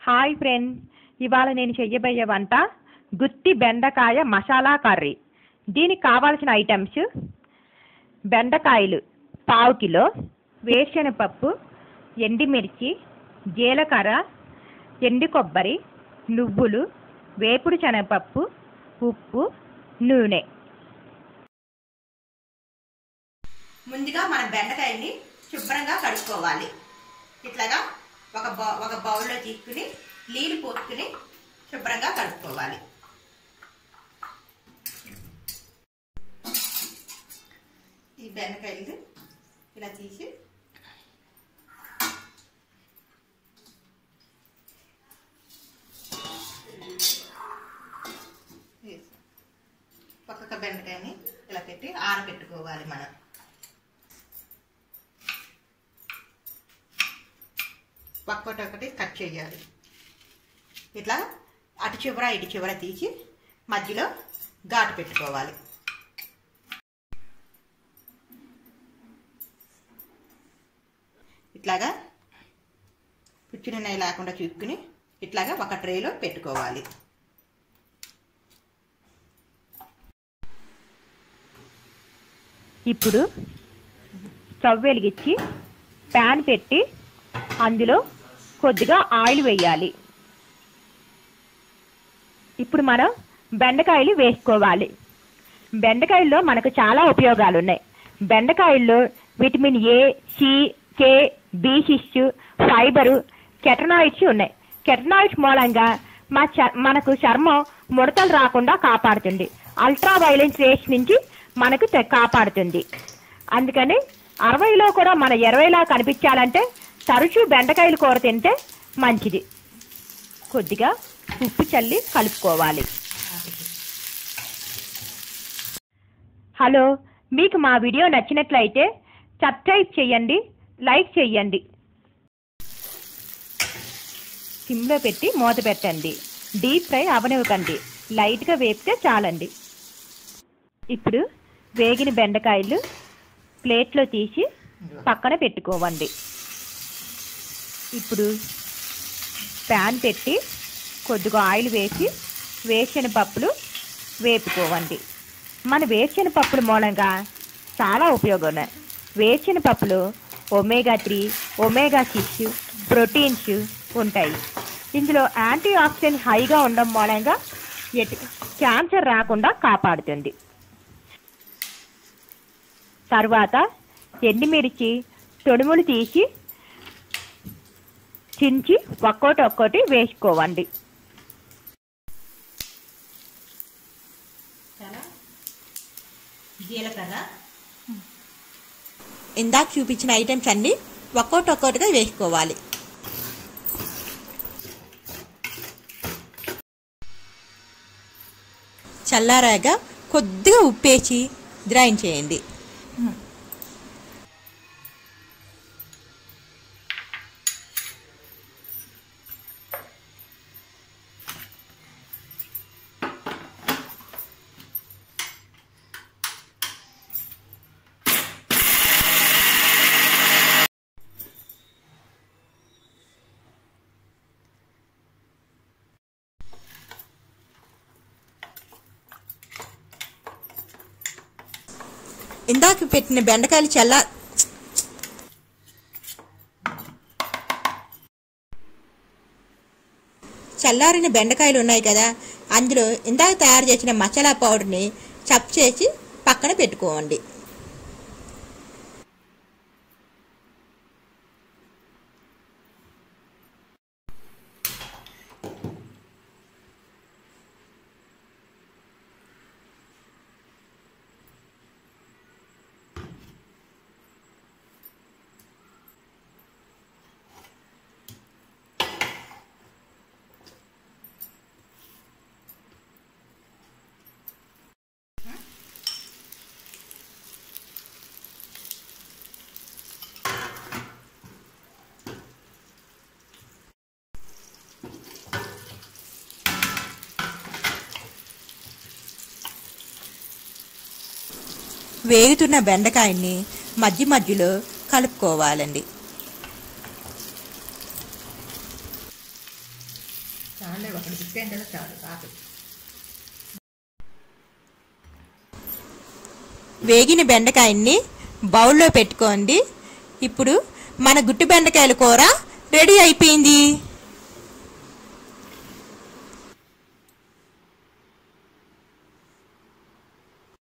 hi friends ఇవాళ నేను చెయ్యబోయే వంట గుత్తి బెండకాయ మసాలా కర్రీ దీనికి కావాల్సిన ఐటమ్స్ బెండకాయలు పావు కిలో వేరుశనగపప్పు ఎండుమిర్చి జీలకర్ర ఎండు కొబ్బరి నువ్వులు వేపుడు శనగపప్పు ఉప్పు నూనె ముందుగా మనం బెండకాయని శుభ్రంగా కడుక్కోవాలి ఇట్లాగా ఒక బౌ ఒక బౌల్లో తీసుకుని నీళ్ళు పోసుకుని శుభ్రంగా కడుక్కోవాలి ఈ బెండకాయలు ఇలా తీసి వేసి ఒక్కొక్క బెండకాయని ఇలా పెట్టి ఆరబెట్టుకోవాలి మనం ఒక్కొక్కటి ఒకటి కట్ చేయాలి ఇట్లా అటు చివర ఇటు చివర తీసి మధ్యలో ఘాటు పెట్టుకోవాలి ఇట్లాగా పుచ్చిన నెయ్యి లేకుండా చూసుకుని ఇట్లాగా ఒక ట్రేలో పెట్టుకోవాలి ఇప్పుడు స్టవ్ వెలిగించి ప్యాన్ పెట్టి అందులో కొద్దిగా ఆయిల్ వేయాలి ఇప్పుడు మనం బెండకాయలు వేసుకోవాలి బెండకాయల్లో మనకు చాలా ఉపయోగాలు ఉన్నాయి బెండకాయల్లో vitamin A C K B six fibre carotenoids ఉన్నాయి కెటనాయిడ్స్ మూలంగా మా చ- మనకు చర్మం ముడతలు రాకుండా కాపాడుతుంది అల్ట్రా వైలెన్స్ రేస్ నుంచి మనకు తె- కాపాడుతుంది అందుకని అరవైలో కూడా మన ఇరవైలా కనిపించాలంటే తరచూ బెండకాయలు కూర తింటే మంచిది కొద్దిగా ఉప్పు చల్లి కలుపుకోవాలి హలో మీకు మా వీడియో నచ్చినట్లయితే సబ్స్క్రైబ్ చేయండి లైక్ చేయండి సిమ్లో పెట్టి మూత పెట్టండి డీప్ ఫ్రై అవనివ్వకండి లైట్గా వేపితే చాలండి ఇప్పుడు వేగిన బెండకాయలు ప్లేట్లో తీసి పక్కన పెట్టుకోవండి ఇప్పుడు ప్యాన్ పెట్టి కొద్దిగా ఆయిల్ వేసి వేసిన పప్పులు వేపుకోవండి మన వేసిన పప్పుల మూలంగా చాలా ఉపయోగం ఉన్నాయి వేసిన పప్పులు omega three omega six proteins ఉంటాయి ఇందులో యాంటీ ఆక్సిడెంట్ హైగా ఉండడం మూలంగా ఎటు క్యాన్సర్ రాకుండా కాపాడుతుంది తర్వాత ఎండుమిర్చి తొడుములు తీసి చించి ఒక్కోటి ఒక్కోటి వేసుకోవండి జీలకర్ర ఇందాక చూపించిన ఐటమ్స్ అన్ని ఒక్కోటి ఒక్కోటిగా వేసుకోవాలి చల్లారాగా కొద్దిగా ఉప్పేసి గ్రైండ్ చేయండి ఇందాక పెట్టిన బెండకాయలు చల్లా చల్లారిన బెండకాయలు ఉన్నాయి కదా అందులో ఇందాక తయారు చేసిన మసాలా పౌడర్ని చప్ చేసి పక్కన పెట్టుకోండి వేగుతున్న బెండకాయని మధ్య మధ్యలో కలుపుకోవాలండి చాలే ఒకటి తిప్పాం కదా చాలు ఆపు వేగిన బెండకాయన్ని బౌల్లో పెట్టుకోండి ఇప్పుడు మన గుట్టు బెండకాయల కూర రెడీ అయిపోయింది